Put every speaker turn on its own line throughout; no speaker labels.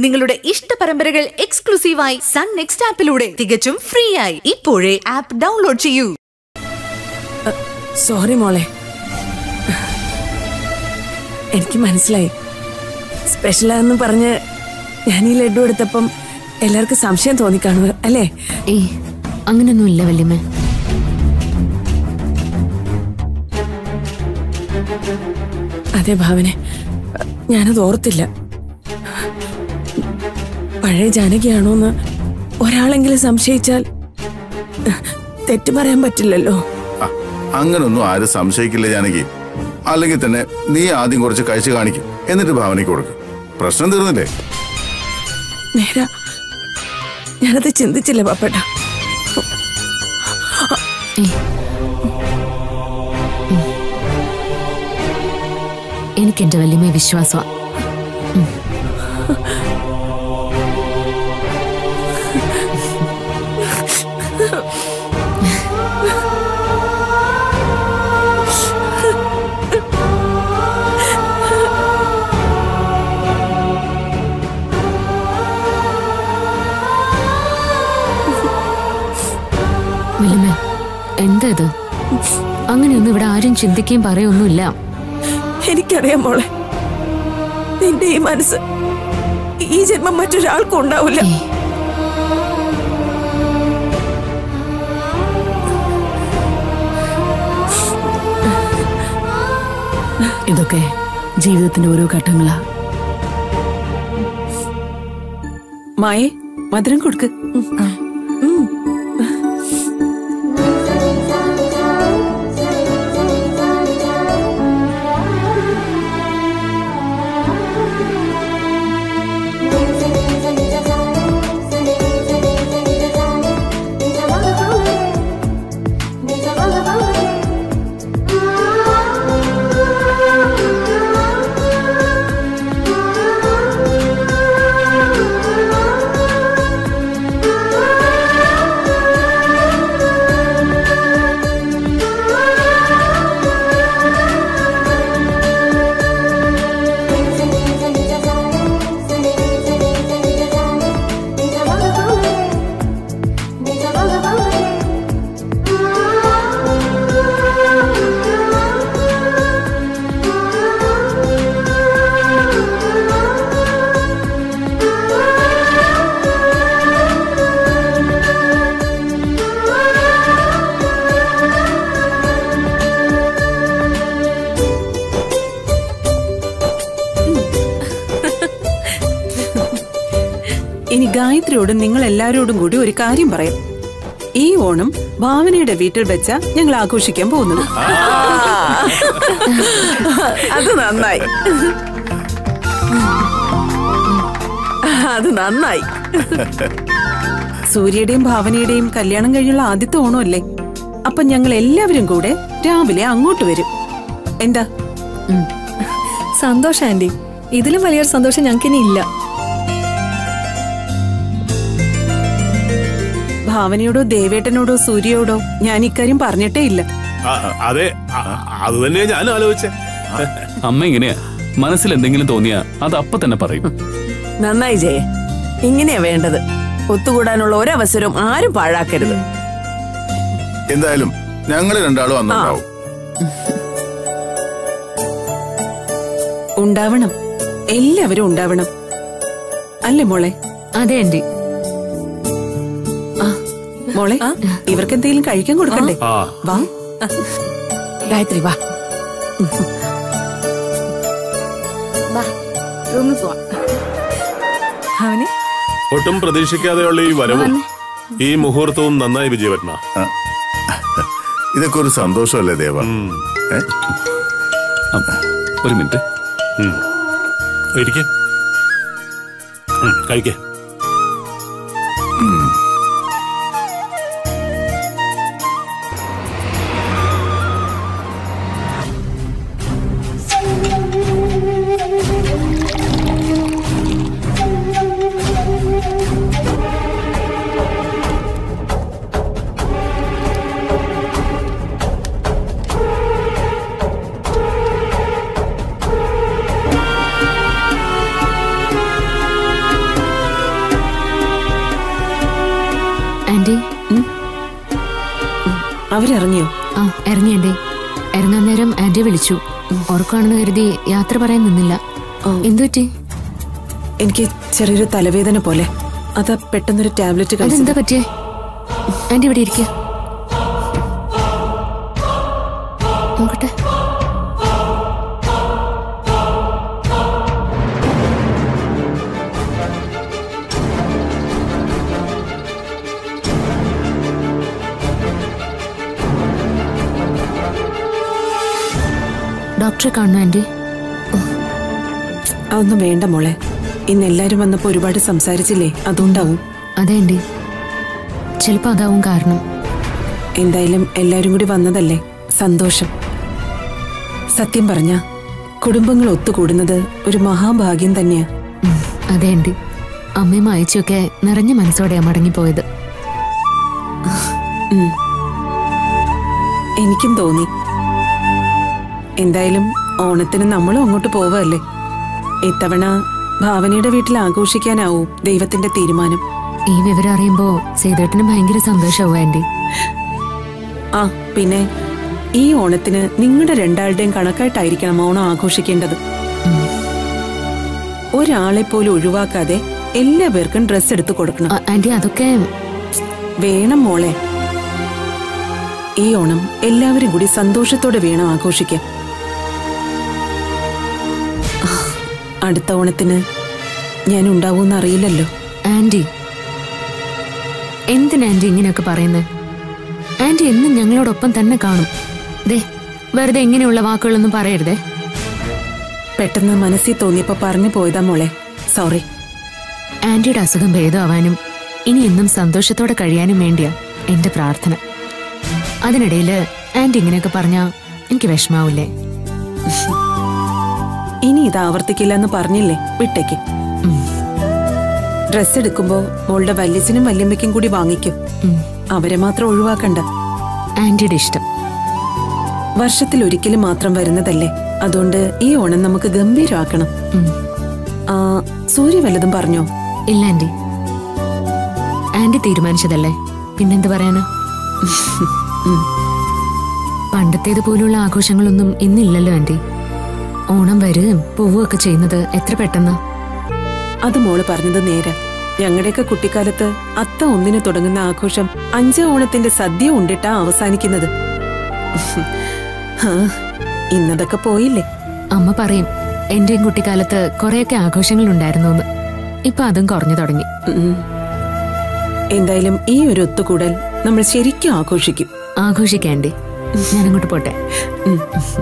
നിങ്ങളുടെ ഇഷ്ട പരമ്പരകൾ എക്സ്ക്ലൂസീവായി സൺ നെക്സ്റ്റ് ആപ്പിലൂടെ തികച്ചും ഫ്രീ ആയി ഇപ്പോഴേ ആപ്പ് ഡൗൺലോഡ് ചെയ്യൂ
സോറി മോളെ എനിക്ക് മനസ്സിലായി സ്പെഷ്യലാന്ന് പറഞ്ഞ് ഞാൻ ഈ ലഡു എടുത്തപ്പം എല്ലാവർക്കും സംശയം തോന്നിക്കാണുക അല്ലേ
ഏയ് അങ്ങനൊന്നും ഇല്ല വല്യമ്മ
അതെ ഭാവനെ ഞാനത് ഓർത്തില്ല പഴയ ജാനകിയാണോന്ന് ഒരാളെങ്കിലും സംശയിച്ചാൽ തെറ്റ് പറയാൻ പറ്റില്ലല്ലോ
ആ, അങ്ങനൊന്നും ആരും സംശയിക്കില്ല ജാനകി അല്ലെങ്കിൽ തന്നെ നീ ആദ്യം കുറച്ച് കഴിച്ചു കാണിക്കും എന്നിട്ട് ഭാവനയ്ക്ക് കൊടുക്കും പ്രശ്നം തീർന്നില്ലേ
നേരാ ഞാനത് ചിന്തിച്ചില്ല പാപ്പേട്ട
ഏയ് ഉം. എനിക്ക് എന്റെ വല്യമ്മയെ വിശ്വാസമാ വല്യമ്മ എന്താ ഇത് അങ്ങനെയൊന്നും ഇവിടെ ആരും ചിന്തിക്കുകയും പറയൊന്നുമില്ല
എനിക്കറിയാം മോളെ നിന്റെ ഈ മനസ്സ് ഈ ജന്മം മറ്റൊരാൾക്കും ഉണ്ടാവില്ല
ഏയ്
ഇതൊക്കെ ജീവിതത്തിന്റെ ഓരോ ഘട്ടങ്ങളാ
മായേ മധുരം കൊടുക്ക്
ഇനി ഗായത്രിയോടും നിങ്ങൾ എല്ലാവരോടും കൂടി ഒരു കാര്യം പറയാം ഈ ഓണം ഭാവനയുടെ വീട്ടിൽ വെച്ച ഞങ്ങൾ ആഘോഷിക്കാൻ പോകുന്നത്
അത് നന്നായി അത് നന്നായി
സൂര്യയുടെയും ഭാവനയുടെയും കല്യാണം കഴിഞ്ഞുള്ള ആദ്യത്തെ ഓണമല്ലേ അപ്പൊ ഞങ്ങൾ എല്ലാവരും കൂടെ രാവിലെ അങ്ങോട്ട് വരും എന്താ
സന്തോഷം ആന്റി ഇതിലും വലിയൊരു സന്തോഷം ഞങ്ങൾക്കിനി ഇല്ല
ഭാവനയോടോ ദേവേട്ടനോടോ സൂര്യയോടോ ഞാൻ ഇക്കാര്യം പറഞ്ഞിട്ടേ ഇല്ല
ആ, അതെ ആ, അത് തന്നെയാ ഞാൻ ആലോചിച്ചേ
അമ്മ ഇങ്ങനെയാ മനസ്സിൽ എന്തെങ്കിലും തോന്നിയാ അത് അപ്പൊ തന്നെ പറയും
നന്നായി ജയ ഇങ്ങനെയാ വേണ്ടത് ഒത്തുകൂടാനുള്ള ഒരവസരവും ആരും പാഴാക്കരുത്
എന്തായാലും ഞങ്ങൾ രണ്ടാളും അന്നുണ്ടാവും
ഉണ്ടാവണം എല്ലാവരും ഉണ്ടാവണം അല്ലേ മോളെ
അതെ ആന്റി
മോളെ ഇവർക്ക് എന്തെങ്കിലും കഴിക്കാൻ കൊടുക്കണ്ടേ
ആ
വാ
ഗായത്രി വാ
അവനെ
ഒട്ടും പ്രതീക്ഷിക്കാതെയുള്ള ഈ വരവും ഈ മുഹൂർത്തവും നന്നായി വിജയപത്മ
ഇതൊക്കെ ഒരു സന്തോഷമല്ലേ ദേവ ഏ?
അ, ഒരു മിനിറ്റ്
ഇരിക്കെ കഴിക്കേ
ആ
അവരിറങ്ങിയോ
ആ ഇറങ്ങിയണ്ടേ ഇറങ്ങാൻ നേരം ആന്റി വിളിച്ചു ഉറക്കമാണെന്ന് കരുതി യാത്ര പറയാൻ നിന്നില്ല എന്തു പറ്റി
എനിക്ക് ചെറിയൊരു തലവേദന പോലെ അതാ പെട്ടെന്നൊരു ടാബ്ലറ്റ് കഴിച്ചു
അതെന്താ പറ്റിയേ ആന്റി ഇവിടെ ഇരിക്കുക നോക്കട്ടെ ഡോക്ടറെ കാണണോ ആന്റി
അതൊന്നും വേണ്ട മോളെ ഇന്ന് എല്ലാരും വന്നപ്പോ ഒരുപാട് സംസാരിച്ചില്ലേ അതുകൊണ്ടാവും
അതെ ആന്റി ചിലപ്പോ അതാവും കാരണം
എന്തായാലും എല്ലാരും കൂടി വന്നതല്ലേ സന്തോഷം സത്യം പറഞ്ഞ കുടുംബങ്ങൾ ഒത്തുകൂടുന്നത് ഒരു മഹാഭാഗ്യം തന്നെയാ
ഉം, അതെ ആന്റി അമ്മയും അയച്ചൊക്കെ നിറഞ്ഞ മനസ്സോടെയാ മടങ്ങിപ്പോയത്
ഉം. എനിക്കും തോന്നി എന്തായാലും ഓണത്തിന് നമ്മളും അങ്ങോട്ട് പോവല്ലേ ഇത്തവണ ഭാവനയുടെ വീട്ടിൽ ആഘോഷിക്കാനാവും ദൈവത്തിന്റെ തീരുമാനം
ഈ വിവരം അറിയുമ്പോ സേതേട്ടന് ഭയങ്കര സന്തോഷമാവും ആന്റി
ആ പിന്നെ ഈ ഓണത്തിന് നിങ്ങളുടെ രണ്ടാളുടെയും കണക്കായിട്ടായിരിക്കണം ഓണം ആഘോഷിക്കേണ്ടത് ഒരാളെ പോലും ഒഴിവാക്കാതെ എല്ലാ പേർക്കും ഡ്രസ്സ് എടുത്തു കൊടുക്കണം
ആ, ആന്റി അതൊക്കെ
വേണം മോളെ ഈ ഓണം എല്ലാവരും കൂടി സന്തോഷത്തോടെ വേണം ആഘോഷിക്കാൻ ആ, അടുത്ത ഓണത്തിന് ഞാൻ ഉണ്ടാവൂന്ന് അറിയില്ലല്ലോ
ആന്റി എന്തിനാ ആന്റി ഇങ്ങനെയൊക്കെ പറയുന്നത് ആന്റി എന്നും ഞങ്ങളോടൊപ്പം തന്നെ കാണും ദേ വെറുതെ ഇങ്ങനെയുള്ള വാക്കുകളൊന്നും പറയരുതേ
പെട്ടെന്ന് മനസ്സിൽ തോന്നിയപ്പോ പറഞ്ഞു പോയതാ മോളെ സോറി
ആന്റിയുടെ അസുഖം ഭേദമാവാനും ഇനി എന്നും സന്തോഷത്തോടെ കഴിയാനും വേണ്ടിയാ എന്റെ പ്രാർത്ഥന അതിനിടയില് ആന്റി ഇങ്ങനെയൊക്കെ പറഞ്ഞാ എനിക്ക് വിഷമാവൂലേ
ഇനി ഇത് ആവർത്തിക്കില്ല എന്ന് പറഞ്ഞില്ലേ വിട്ടേക്ക് ഡ്രസ് എടുക്കുമ്പോ മോളുടെ വല്യച്ഛനും വല്യമ്മയ്ക്കും കൂടി വാങ്ങിക്കും
ഉം.
അവരെ മാത്രം ഒഴിവാക്കണ്ട
ആന്റിയുടെ ഇഷ്ടം
വർഷത്തിൽ ഒരിക്കലും മാത്രം വരുന്നതല്ലേ അതുകൊണ്ട് ഈ ഓണം നമുക്ക് ഗംഭീരമാക്കണം
ഉം.
ആ സൂര്യ വല്ലതും പറഞ്ഞോ
ഇല്ല ആന്റി ആന്റി തീരുമാനിച്ചതല്ലേ പിന്നെന്ത് പറയാനാ പണ്ടത്തേത് പോലുള്ള ആഘോഷങ്ങളൊന്നും ഇന്നില്ലല്ലോ ആന്റി ഓണം വരികയും പോവുകയൊക്കെ ചെയ്യുന്നത് എത്ര പെട്ടെന്നാ
അത് മോള് പറഞ്ഞത് നേരെ ഞങ്ങളുടെയൊക്കെ കുട്ടിക്കാലത്ത് അത്ത ഒന്നിന് തുടങ്ങുന്ന ആഘോഷം അഞ്ച് ഓണത്തിന്റെ സദ്യ ഉണ്ടിട്ടാ അവസാനിക്കുന്നത് ഹാ, ഇന്നതൊക്കെ പോയില്ലേ
അമ്മ പറയും എന്റെയും കുട്ടിക്കാലത്ത് കുറെയൊക്കെ ആഘോഷങ്ങൾ ഉണ്ടായിരുന്നു എന്ന് ഇപ്പൊ അതും കുറഞ്ഞു തുടങ്ങി
ഉം. എന്തായാലും ഈ ഒരു ഒത്തുകൂടൽ നമ്മൾ ശരിക്കും ആഘോഷിക്കും
ആഘോഷിക്കാണ്ടി ഞാനങ്ങോട്ട് പോട്ടെ
ഉം.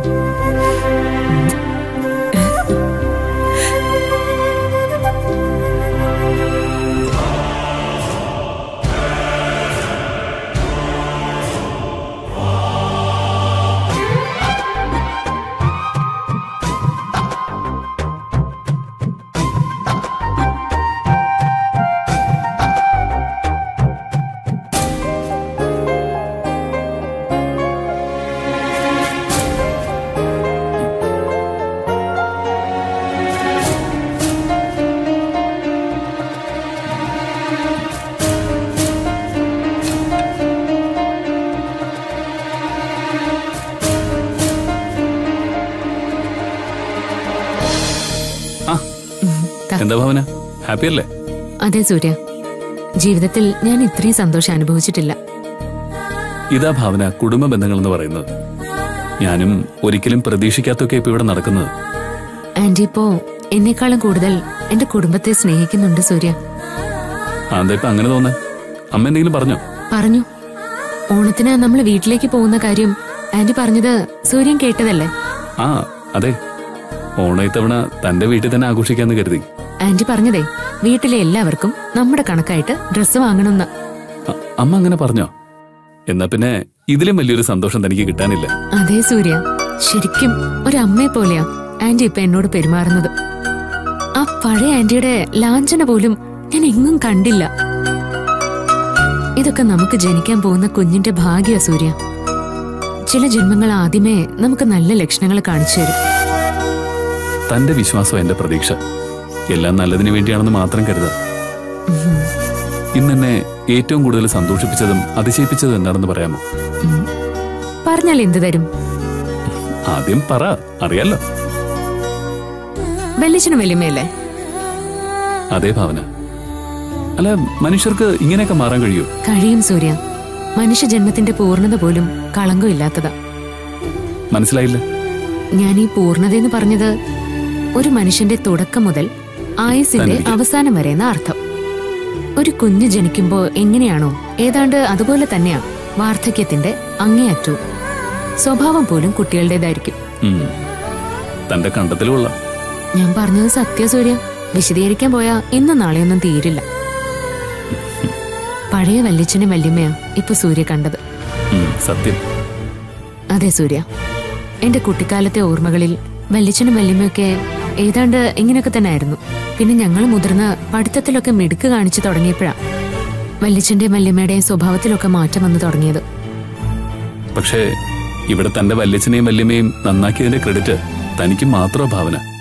ആ എന്താ ഭാവന ഹാപ്പി അല്ലേ
അതെ സൂര്യ ജീവിതത്തിൽ ഞാൻ ഇത്രയും സന്തോഷം അനുഭവിച്ചിട്ടില്ല
ഇതാ ഭാവന കുടുംബ ബന്ധങ്ങൾ എന്ന് പറയുന്നത് ഞാനും ഒരിക്കലും പ്രതീക്ഷിക്കാത്തൊക്കെ ഇപ്പൊ ഇവിടെ നടക്കുന്നത്
ആന്റി ഇപ്പോ എന്നെക്കാളും കൂടുതൽ എന്റെ കുടുംബത്തെ സ്നേഹിക്കുന്നുണ്ട് സൂര്യ
ആ, എന്താ ഇപ്പൊ അങ്ങനെ തോന്നാൻ അമ്മ എന്തെങ്കിലും പറഞ്ഞോ
പറഞ്ഞു ഓണത്തിന് നമ്മൾ വീട്ടിലേക്ക് പോകുന്ന കാര്യം ആന്റി പറഞ്ഞത് സൂര്യൻ കേട്ടതല്ലേ
ആ അതെ ഓണം ഇത്തവണ തന്റെ വീട്ടിൽ തന്നെ ആഘോഷിക്കാന്ന് കരുതി
ആന്റി പറഞ്ഞതേ വീട്ടിലെ എല്ലാവർക്കും നമ്മുടെ കണക്കായിട്ട് ഡ്രസ്സ് വാങ്ങണമെന്ന്
അ- അമ്മ അങ്ങനെ പറഞ്ഞോ എന്നാ പിന്നെ ഇതിലും വലിയൊരു സന്തോഷം തനിക്ക് കിട്ടാനില്ല
അതെ സൂര്യ ശരിക്കും ഒരമ്മയെ പോലെയാ ആന്റി ഇപ്പൊ എന്നോട് പെരുമാറുന്നത് ആ പഴയ ആന്റിയുടെ ലാഞ്ചന പോലും ഞാൻ എങ്ങും കണ്ടില്ല ഇതൊക്കെ നമുക്ക് ജനിക്കാൻ പോകുന്ന കുഞ്ഞിന്റെ ഭാഗ്യ സൂര്യ ചില ജന്മങ്ങൾ ആദ്യമേ നമുക്ക് നല്ല ലക്ഷണങ്ങൾ കാണിച്ചു തരും
തന്റെ വിശ്വാസം എന്റെ പ്രതീക്ഷ എല്ലാം നല്ലതിനു വേണ്ടിയാണെന്ന് മാത്രം കരുതാം ഇന്നെന്നെ ഏറ്റവും കൂടുതൽ സന്തോഷിപ്പിച്ചതും അതിശയിപ്പിച്ചതും എന്താണെന്ന് പറയാമോ
ഉം. പറഞ്ഞാൽ എന്ത് തരും
ആദ്യം പറ അറിയാലോ
വല്യച്ഛനും വല്യമ്മയല്ലേ
അതേ ഭാവന അല്ല മനുഷ്യർക്ക് ഇങ്ങനെയൊക്കെ മാറാൻ കഴിയൂ
കഴിയും സൂര്യ മനുഷ്യജന്മത്തിന്റെ പൂർണ്ണത പോലും കളങ്കമില്ലാത്തതാ
മനസ്സിലായില്ല
ഞാൻ ഈ പൂർണ്ണതയെന്ന് പറഞ്ഞത് ഒരു മനുഷ്യന്റെ തുടക്കം മുതൽ ആയുസിന്റെ
തന്നിരിക്കും.
അവസാനം വരെ എന്ന അർത്ഥം ഒരു കുഞ്ഞ് ജനിക്കുമ്പോ എങ്ങനെയാണോ ഏതാണ്ട് അതുപോലെ തന്നെയാ വാർദ്ധക്യത്തിന്റെ അങ്ങേയറ്റവും സ്വഭാവം പോലും കുട്ടികളുടേതായിരിക്കും
ഉം. തന്റെ കണ്ടത്തിലുള്ള
ഞാൻ പറഞ്ഞത് സത്യ സൂര്യ വിശദീകരിക്കാൻ പോയാ ഇന്നും നാളെയൊന്നും തീരില്ല പഴയ വല്യച്ഛനും വല്യമ്മയാ ഇപ്പൊ സൂര്യ കണ്ടത്
സത്യം
അതെ സൂര്യ എന്റെ കുട്ടിക്കാലത്തെ ഓർമ്മകളിൽ വല്യച്ഛനും വല്യമ്മയൊക്കെ ഏതാണ്ട് ഇങ്ങനെയൊക്കെ തന്നെ ആയിരുന്നു പിന്നെ ഞങ്ങൾ മുതിർന്ന് പഠിത്തത്തിലൊക്കെ മിടുക്ക് കാണിച്ചു തുടങ്ങിയപ്പോഴാ വല്യച്ഛന്റെയും വല്യമ്മയുടെയും സ്വഭാവത്തിലൊക്കെ മാറ്റം വന്നു തുടങ്ങിയത്
പക്ഷേ ഇവിടെ തന്റെ വല്യച്ഛനെയും വല്യമ്മയും നന്നാക്കിയതിന്റെ ക്രെഡിറ്റ് തനിക്ക് മാത്രമോ ഭാവന